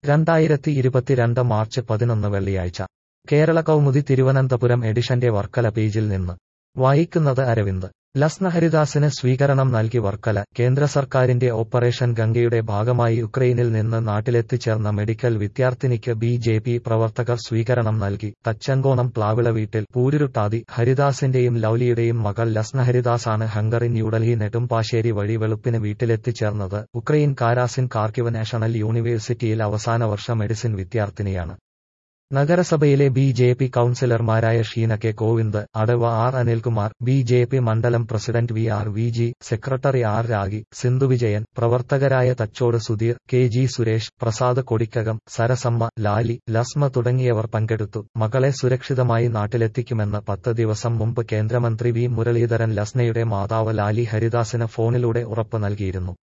രണ്ടായിരത്തി ഇരുപത്തിരണ്ട് മാർച്ച് പതിനൊന്ന് വെള്ളിയാഴ്ച കേരള കൗമുദി തിരുവനന്തപുരം എഡിഷന്റെ വർക്കല പേജിൽ നിന്ന് വായിക്കുന്നത് അരവിന്ദ് ലസ്ന ഹരിദാസിന് സ്വീകരണം നൽകി വർക്കല കേന്ദ്ര സർക്കാരിന്റെ ഓപ്പറേഷൻ ഗംഗയുടെ ഭാഗമായി യുക്രൈനിൽ നിന്ന് നാട്ടിലെത്തിച്ചേർന്ന മെഡിക്കൽ വിദ്യാർത്ഥിനിക്ക് ബി ജെ പി പ്രവർത്തകർ സ്വീകരണം നൽകി തച്ചങ്കോണം പ്ലാവിള വീട്ടിൽ പൂരുരുട്ടാതി ഹരിദാസിന്റെയും ലൌലിയുടെയും മകൾ ലസ്ന ഹരിദാസാണ് ഹംഗറി ന്യൂഡൽഹി നെടുമ്പാശ്ശേരി വഴി വെളുപ്പിന് വീട്ടിലെത്തിച്ചേർന്നത് ഉക്രൈൻ കാരാസിൻ കാർക്കിവ് നാഷണൽ യൂണിവേഴ്സിറ്റിയിൽ അവസാന വർഷ മെഡിസിൻ വിദ്യാർത്ഥിനിയാണ് നഗരസഭയിലെ ബി ജെ പി കൌൺസിലർമാരായ ഷീന കെ കോവിന്ദ് അടവ് R Anilkumar B J P മണ്ഡലം president V R V G secretary R Ragi Sindhu Vijayan പ്രവർത്തകരായ തച്ചോട് സുധീർ കെ ജി സുരേഷ് പ്രസാദ് കൊടിക്കകം സരസമ്മ ലാലി ലസ്മ തുടങ്ങിയവർ പങ്കെടുത്തു മകളെ സുരക്ഷിതമായി നാട്ടിലെത്തിക്കുമെന്ന് പത്ത് ദിവസം മുമ്പ് കേന്ദ്രമന്ത്രി വി മുരളീധരൻ ലസ്നയുടെ മാതാവ് ലാലി ഹരിദാസിന് ഫോണിലൂടെ ഉറപ്പ് നൽകിയിരുന്നു